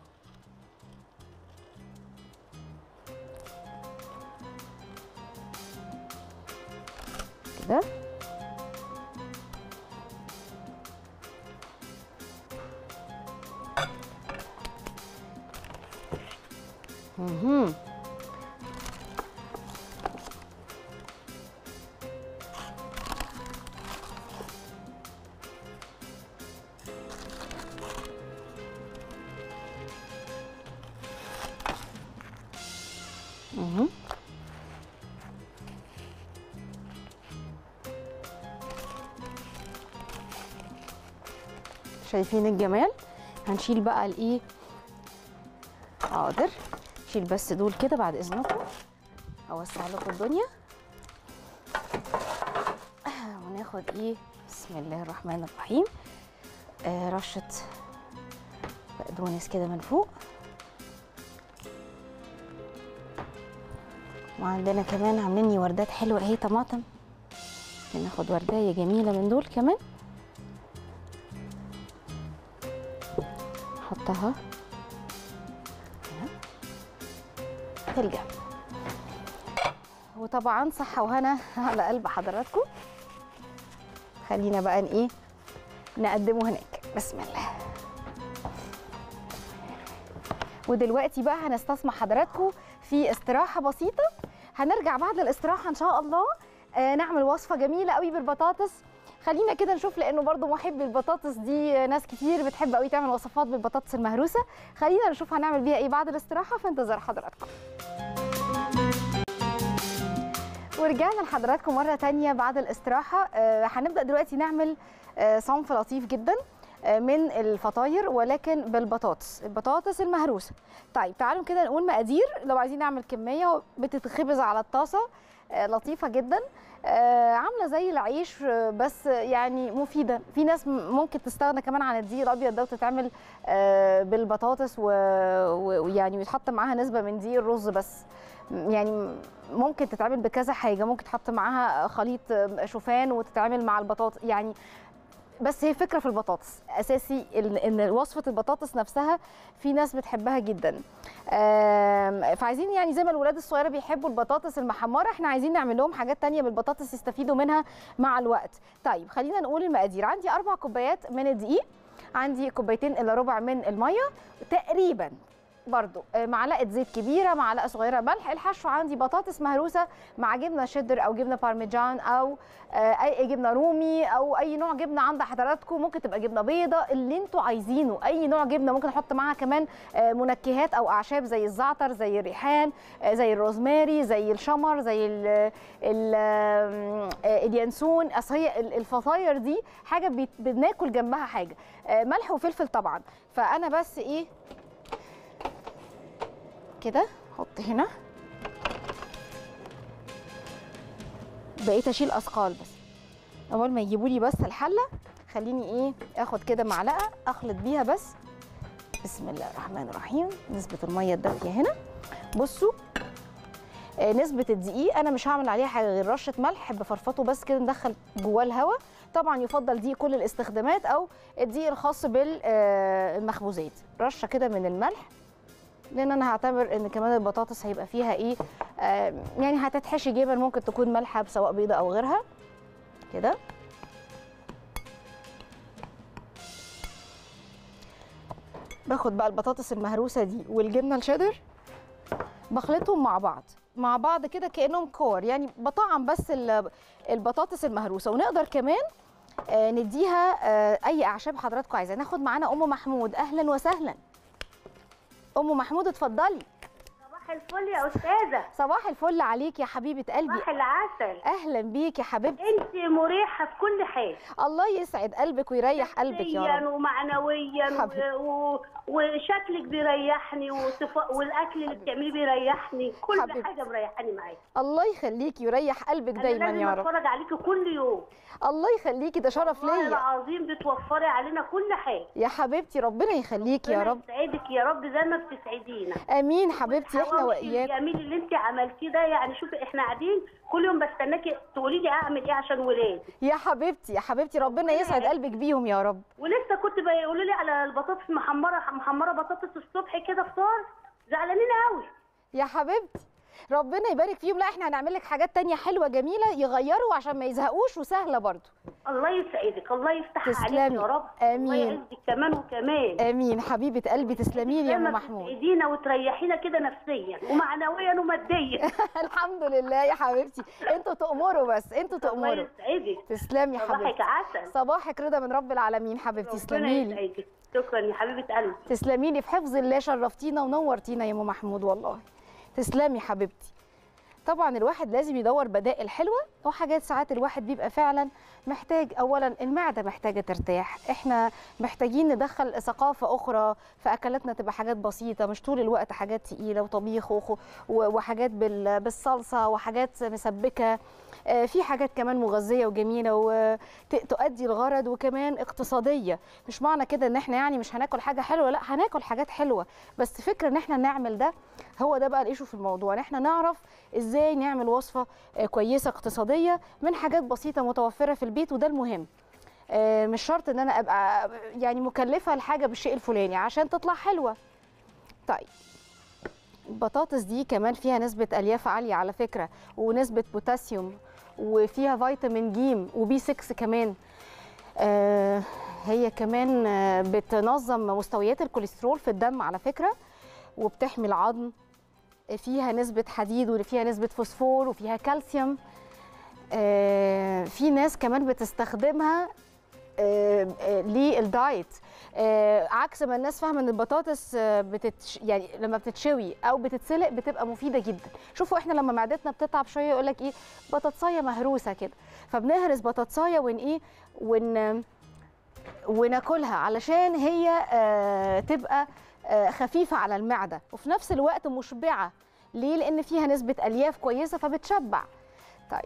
كده مهم. مهم. شايفين الجمال هنشيل بقى الايه حاضر شيل بس دول كده بعد اذنكم اوسع لكم الدنيا وناخد ايه بسم الله الرحمن الرحيم آه رشه بقدونس كده من فوق وعندنا كمان عاملين لي وردات حلوه اهي طماطم ناخد وردايه جميله من دول كمان نحطها في الجنب وطبعا صحة وهنا على قلب حضراتكم خلينا بقى ن- ايه نقدمه هناك بسم الله ودلوقتي بقى هنستسمح حضراتكم في استراحة بسيطة هنرجع بعد الاستراحة ان شاء الله آه نعمل وصفة جميلة قوي بالبطاطس خلينا كده نشوف لانه برضو محبي البطاطس دي ناس كتير بتحب قوي تعمل وصفات بالبطاطس المهروسه خلينا نشوف هنعمل بيها ايه بعد الاستراحه في انتظار حضراتكم ورجعنا لحضراتكم مرة تانية بعد الاستراحة آه، هنبدأ دلوقتي نعمل آه، صنف لطيف جدا آه، من الفطاير ولكن بالبطاطس البطاطس المهروسة طيب تعالوا كده نقول مقادير لو عايزين نعمل كمية بتتخبز على الطاسة آه، لطيفة جدا آه، عاملة زي العيش آه، بس يعني مفيدة في ناس م- ممكن تستغنى كمان عن الدقيق الأبيض ده وتتعمل آه، بالبطاطس و- و- ويعني ويتحط معاها نسبة من دقيق الرز بس يعني ممكن تتعمل بكذا حاجه ممكن تحط معاها خليط شوفان وتتعمل مع البطاطس يعني بس هي فكره في البطاطس اساسي ان إن وصفه البطاطس نفسها في ناس بتحبها جدا آم، فعايزين يعني زي ما الولاد الصغيره بيحبوا البطاطس المحمره احنا عايزين نعمل لهم حاجات تانية بالبطاطس يستفيدوا منها مع الوقت طيب خلينا نقول المقادير عندي اربع كوبايات من الدقيق عندي كوبايتين الا ربع من الميه تقريبا برضو آه، معلقه زيت كبيره معلقه صغيره ملح الحشو عندي بطاطس مهروسه مع جبنه شيدر او جبنه بارميجان او آه، اي جبنه رومي او اي نوع جبنه عند حضراتكم ممكن تبقى جبنه بيضه اللي انتوا عايزينه اي نوع جبنه ممكن احط معاها كمان آه، منكهات او اعشاب زي الزعتر زي الريحان آه، زي الروزماري زي الشمر زي ال ال آه، اليانسون اصل هي ال- الفطاير دي حاجه بيت- بناكل جنبها حاجه آه، ملح وفلفل طبعا فانا بس ايه كده احط هنا بقيت اشيل اثقال بس اول ما يجيبوا لي بس الحله خليني ايه اخد كده معلقه اخلط بيها بس بسم الله الرحمن الرحيم نسبه الميه الدافيه هنا بصوا آه، نسبة الدقيق أنا مش هعمل عليها حاجة غير رشة ملح بفرفطه بس كده ندخل جواه الهواء طبعا يفضل دقيق كل الاستخدامات أو الدقيق الخاص بالمخبوزات رشة كده من الملح لان انا هعتبر ان كمان البطاطس هيبقى فيها ايه آه يعني هتتحشي جبن ممكن تكون مالحه سواء بيضه او غيرها كده باخد بقى البطاطس المهروسه دي والجبنه الشيدر بخلطهم مع بعض مع بعض كده كانهم كور يعني بطعم بس ال- البطاطس المهروسه ونقدر كمان آه نديها آه اي اعشاب حضراتكم عايزاه ناخد معانا ام محمود اهلا وسهلا ام محمود اتفضلي صباح الفل يا استاذه صباح الفل عليك يا حبيبه قلبي صباح العسل اهلا بيك يا حبيبتي انت مريحه في كل حاجه الله يسعد قلبك ويريح قلبك يا نفسياً رب ومعنويا حبيبتي. و... و... وشكلك بيريحني وصف... والاكل اللي بتعمليه بيريحني كل حبيبتي. حاجه مريحاني معاكي الله يخليكي ويريح قلبك انا دايما لازم يا رب اتفرج عليكي كل يوم الله يخليكي ده شرف والله ليا العظيم بتوفري علينا كل حاجه يا حبيبتي ربنا يخليكي يا ربنا رب يسعدك يا رب زي ما بتسعدينا امين حبيبتي احنا الحواوشي واياك الجميل اللي انت عملتيه ده يعني شوفي احنا قاعدين كل يوم بستناكي تقولي لي اعمل ايه عشان ولادي يا حبيبتي يا حبيبتي ربنا يسعد قلبك بيهم يا رب ولسه كنت بيقولوا لي على البطاطس محمره محمره بطاطس الصبح كده فطار زعلانين قوي يا حبيبتي ربنا يبارك فيهم لا احنا هنعمل لك حاجات تانية حلوة جميلة يغيروا عشان ما يزهقوش وسهلة برضو الله يسعدك الله يفتح تسلمي. عليك يا رب الله آمين. يعزك كمان وكمان امين حبيبة قلبي تسلمي لي يا لما ام محمود تسعدينا وتريحينا كده نفسيا ومعنويا وماديا الحمد لله يا حبيبتي انتوا تؤمروا بس انتوا الله تؤمروا يسعدك تسلمي يا صباحك حبيبتي عسل صباحك رضا من رب العالمين حبيبتي ربنا تسلمي لي يسعدك شكرا يا حبيبه قلبي تسلمي لي في حفظ الله شرفتينا ونورتينا يا ام محمود والله تسلمي حبيبتي طبعا الواحد لازم يدور بدائل حلوه وحاجات ساعات الواحد بيبقى فعلا محتاج اولا المعده محتاجه ترتاح احنا محتاجين ندخل ثقافه اخرى في اكلاتنا تبقى حاجات بسيطه مش طول الوقت حاجات تقيله وطبيخ وخ- و- وحاجات بال- بالصلصه وحاجات مسبكه آه، في حاجات كمان مغذيه وجميله وتؤدي الغرض وكمان اقتصاديه مش معنى كده ان احنا يعني مش هناكل حاجه حلوه لا هناكل حاجات حلوه بس فكره ان احنا نعمل ده هو ده بقى الايشو في الموضوع ان احنا نعرف ازاي نعمل وصفه آه، كويسه اقتصاديه من حاجات بسيطه متوفره في البيت وده المهم آه، مش شرط ان انا ابقى يعني مكلفه الحاجه بالشيء الفلاني عشان تطلع حلوه طيب البطاطس دي كمان فيها نسبة ألياف عالية على فكرة ونسبة بوتاسيوم وفيها فيتامين ج وبي 6 كمان آه هي كمان آه، بتنظم مستويات الكوليسترول في الدم على فكرة وبتحمي العظم فيها نسبة حديد وفيها نسبة فوسفور وفيها كالسيوم آه في ناس كمان بتستخدمها آه، آه، للدايت آه، عكس ما الناس فاهمه ان البطاطس آه، بتتش يعني لما بتتشوي او بتتسلق بتبقى مفيده جدا شوفوا احنا لما معدتنا بتتعب شويه يقول لك ايه بطاطسايه مهروسه كده فبنهرس بطاطسايه ون ايه ون وناكلها علشان هي آه، تبقى آه، خفيفه على المعده وفي نفس الوقت مشبعه ليه لان فيها نسبه الياف كويسه فبتشبع طيب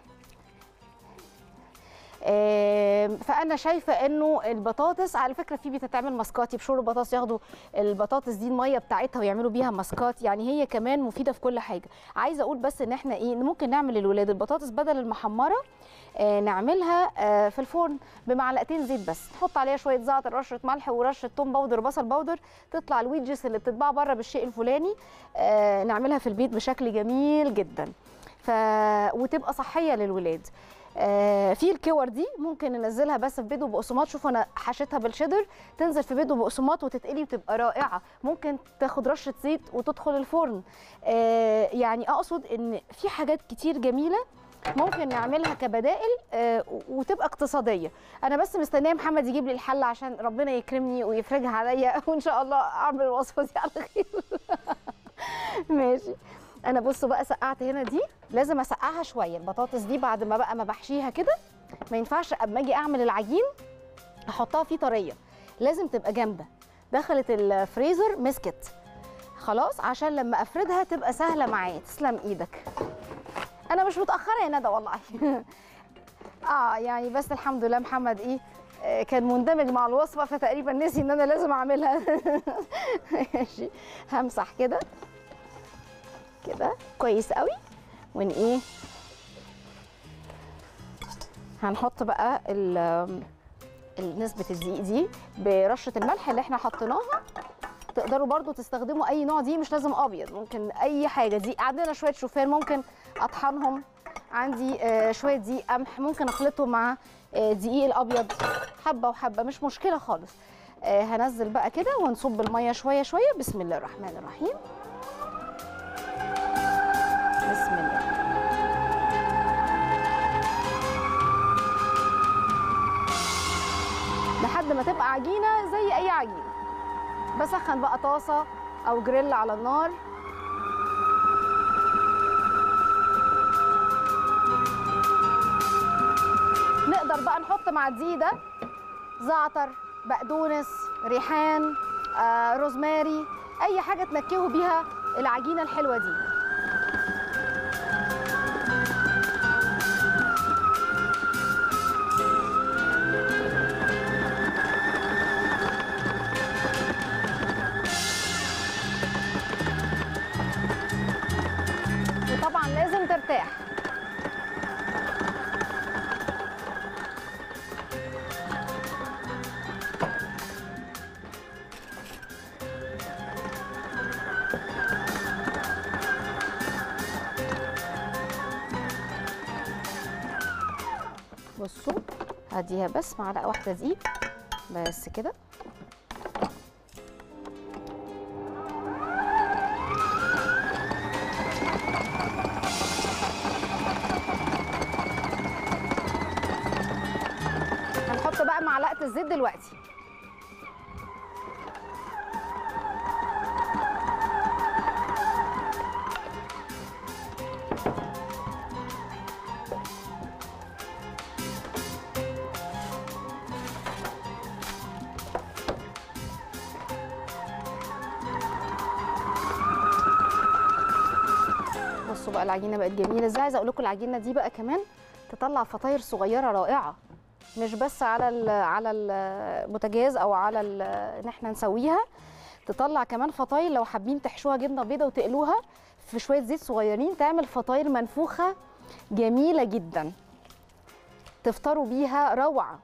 آم، فانا شايفه انه البطاطس على فكره في بتتعمل ماسكات يبشروا البطاطس ياخدوا البطاطس دي الميه بتاعتها ويعملوا بيها ماسكات يعني هي كمان مفيده في كل حاجه عايزه اقول بس ان احنا ايه ممكن نعمل للولاد البطاطس بدل المحمره آه، نعملها آه، في الفرن بمعلقتين زيت بس نحط عليها شويه زعتر رشه ملح ورشه توم باودر بصل باودر تطلع الويدجز اللي بتتباع بره بالشيء الفلاني آه، نعملها في البيت بشكل جميل جدا ف... وتبقى صحيه للولاد آه، في الكور دي ممكن ننزلها بس في بيض وبقسماط شوفوا انا حشيتها بالشيدر تنزل في بيض وبقسماط وتتقلي وتبقى رائعه ممكن تاخد رشه زيت وتدخل الفرن آه، يعني اقصد ان في حاجات كتير جميله ممكن نعملها كبدائل آه، وتبقى اقتصاديه انا بس مستنيه محمد يجيب لي الحل عشان ربنا يكرمني ويفرجها عليا وان شاء الله اعمل الوصفه دي على خير ماشي انا بصوا بقى سقعت هنا دي لازم اسقعها شويه البطاطس دي بعد ما بقى ما بحشيها كده ما ينفعش اما اجي اعمل العجين احطها فيه طريه لازم تبقى جامده دخلت الفريزر مسكت خلاص عشان لما افردها تبقى سهله معايا تسلم ايدك انا مش متاخره يا ندى والله اه يعني بس الحمد لله محمد ايه آه، كان مندمج مع الوصفه فتقريبا نسي ان انا لازم اعملها ماشي همسح كده كده كويس قوي ون ايه هنحط بقى ال- ال- نسبة الدقيق دي برشة الملح اللي احنا حطيناها تقدروا برضو تستخدموا اي نوع دقيق مش لازم ابيض ممكن اي حاجة دي عندنا شوية شوفان ممكن اطحنهم عندي آه، شوية دقيق قمح ممكن اخلطهم مع آه، دقيق الابيض حبة وحبة مش مشكلة خالص آه، هنزل بقى كده ونصب المية شوية شوية بسم الله الرحمن الرحيم بسم الله لحد ما تبقى عجينه زي اي عجينه بسخن بقى طاسه او جريل على النار نقدر بقى نحط مع الدقيق ده زعتر بقدونس ريحان آه، روزماري اي حاجه تنكهوا بيها العجينه الحلوه دي وطبعا لازم ترتاح بصوا هديها بس معلقه واحده دقيق بس كده هنحط بقى معلقه الزيت دلوقتي بصوا بقى العجينه بقت جميله ازاي عايزه اقول لكم العجينه دي بقى كمان تطلع فطاير صغيره رائعه مش بس على ال على البوتاجاز او على ال- ان احنا نسويها تطلع كمان فطاير لو حابين تحشوها جبنه بيضه وتقلوها في شويه زيت صغيرين تعمل فطاير منفوخه جميله جدا تفطروا بيها روعه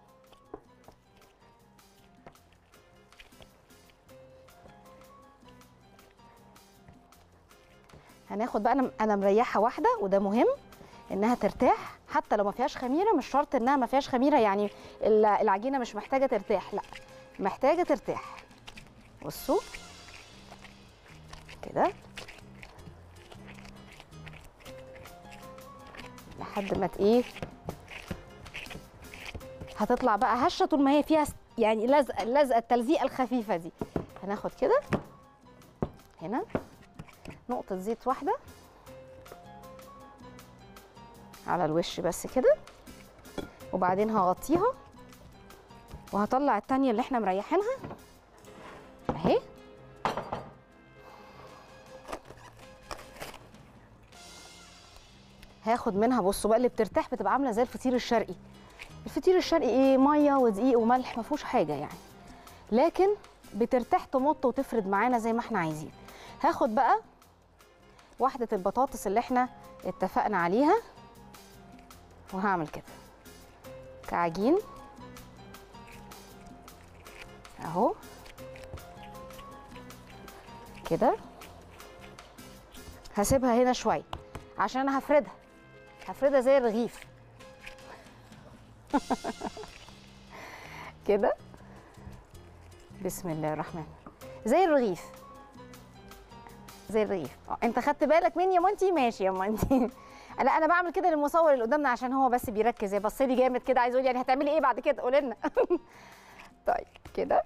هناخد بقى انا انا مريحه واحده وده مهم انها ترتاح حتى لو ما فيهاش خميره مش شرط انها ما فيهاش خميره يعني ال- العجينه مش محتاجه ترتاح لا محتاجه ترتاح بصوا كده لحد ما ت- ايه هتطلع بقى هشه طول ما هي فيها س- يعني لزقه اللزقه التلزيقه الخفيفه دي هناخد كده هنا نقطه زيت واحده على الوش بس كده وبعدين هغطيها وهطلع التانية اللي احنا مريحينها اهي هاخد منها بصوا بقى اللي بترتاح بتبقى عامله زي الفطير الشرقي الفطير الشرقي ايه ميه ودقيق وملح ما فيهوش حاجه يعني لكن بترتاح تمط وتفرد معانا زي ما احنا عايزين هاخد بقى واحده البطاطس اللي احنا اتفقنا عليها وهعمل كده كعجين اهو كده هسيبها هنا شويه عشان انا هفردها هفردها زي الرغيف كده بسم الله الرحمن زي الرغيف زي الرغيف اه انت خدت بالك مني يا مونتي ماشي يا مونتي لا انا بعمل كده للمصور اللي قدامنا عشان هو بس بيركز بص لي جامد كده عايز يقول يعني هتعملي ايه بعد كده قولي لنا طيب كده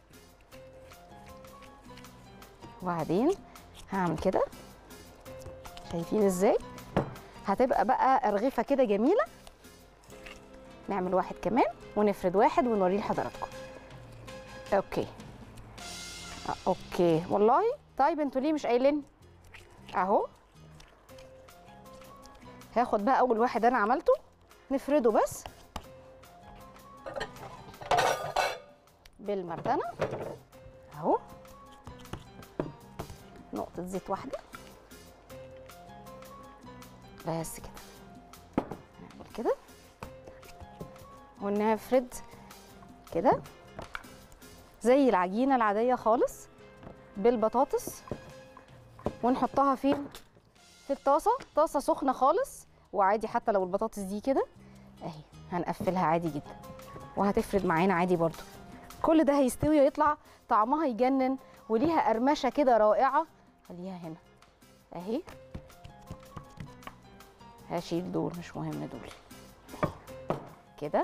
وبعدين هعمل كده شايفين ازاي هتبقى بقى ارغفه كده جميله نعمل واحد كمان ونفرد واحد ونوريه لحضراتكم اوكي آه، اوكي والله طيب انتوا ليه مش قايلين اهو هاخد بقى اول واحد انا عملته نفرده بس بالمردنه اهو نقطه زيت واحده بس كده نعمل كده ونفرد كده زي العجينه العاديه خالص بالبطاطس ونحطها فين في الطاسه طاسه سخنه خالص وعادي حتى لو البطاطس دي كده اهي هنقفلها عادي جدا وهتفرد معانا عادي برضو كل ده هيستوي ويطلع طعمها يجنن وليها قرمشه كده رائعه خليها هنا اهي هشيل دول مش مهم دول كده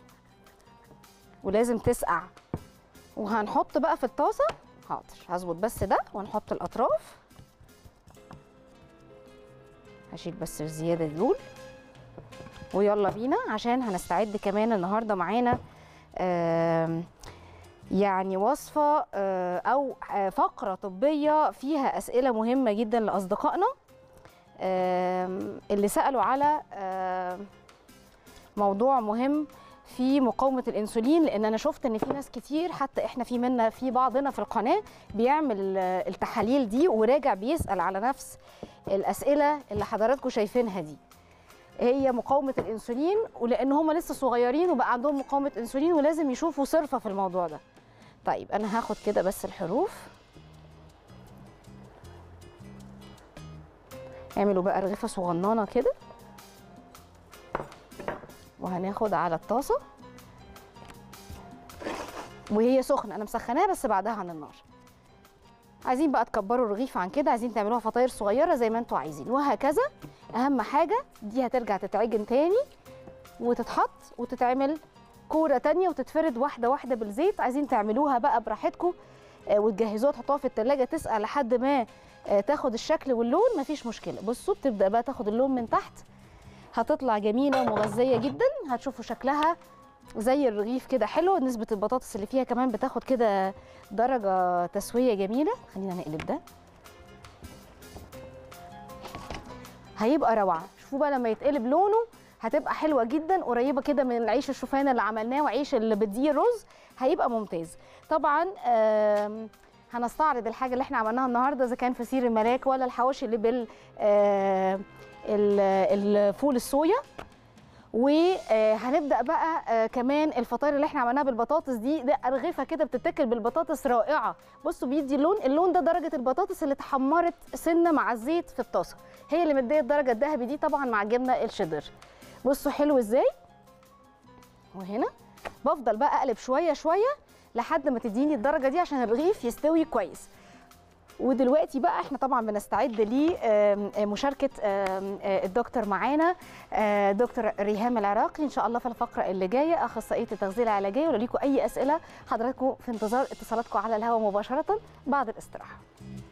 ولازم تسقع وهنحط بقى في الطاسه حاضر هظبط بس ده ونحط الاطراف هشيل بس الزياده دول ويلا بينا عشان هنستعد كمان النهارده معانا آم، يعني وصفه آه، او آه، فقره طبيه فيها اسئله مهمه جدا لاصدقائنا آم، اللي سالوا على آم، موضوع مهم في مقاومه الانسولين لان انا شفت ان في ناس كتير حتى احنا في منا في بعضنا في القناه بيعمل آه، التحاليل دي وراجع بيسال على نفس الاسئله اللي حضراتكم شايفينها دي هي مقاومه الانسولين ولان هم لسه صغيرين وبقى عندهم مقاومه انسولين ولازم يشوفوا صرفه في الموضوع ده طيب انا هاخد كده بس الحروف اعملوا بقى رغيفه صغننه كده وهناخد على الطاسه وهي سخنه انا مسخناها بس بعدها عن النار عايزين بقى تكبروا الرغيف عن كده عايزين تعملوها فطاير صغيره زي ما انتوا عايزين وهكذا اهم حاجه دي هترجع تتعجن تاني وتتحط وتتعمل كوره تانية وتتفرد واحده واحده بالزيت عايزين تعملوها بقى براحتكم آه، وتجهزوها تحطوها في التلاجة تسقع لحد ما آه، تاخد الشكل واللون مفيش مشكله بصوا بتبدا بقى تاخد اللون من تحت هتطلع جميله ومغذيه جدا هتشوفوا شكلها زي الرغيف كده حلو نسبه البطاطس اللي فيها كمان بتاخد كده درجه تسويه جميله خلينا نقلب ده هيبقى روعه شوفوا بقى لما يتقلب لونه هتبقى حلوه جدا قريبه كده من العيش الشوفان اللي عملناه وعيش اللي بديه رز هيبقى ممتاز طبعا آم، هنستعرض الحاجه اللي احنا عملناها النهارده اذا كان فسير الملاك ولا الحواوشي اللي بال آه، ال- الفول الصويا وهنبدا بقى آه، كمان الفطاير اللي احنا عملناها بالبطاطس دي ده ارغفه كده بتتاكل بالبطاطس رائعه بصوا بيدي اللون اللون ده درجه البطاطس اللي اتحمرت سنه مع الزيت في الطاسه هي اللي مديه الدرجه الذهبي دي طبعا مع الجبنه الشيدر بصوا حلو ازاي وهنا بفضل بقى اقلب شويه شويه لحد ما تديني الدرجه دي عشان الرغيف يستوي كويس ودلوقتي بقى احنا طبعا بنستعد لمشاركه الدكتور معانا آه، دكتور ريهام العراقي ان شاء الله في الفقره اللي جايه اخصائيه التغذيه العلاجيه ولو ليكم اي اسئله حضراتكم في انتظار اتصالاتكم على الهواء مباشره بعد الاستراحه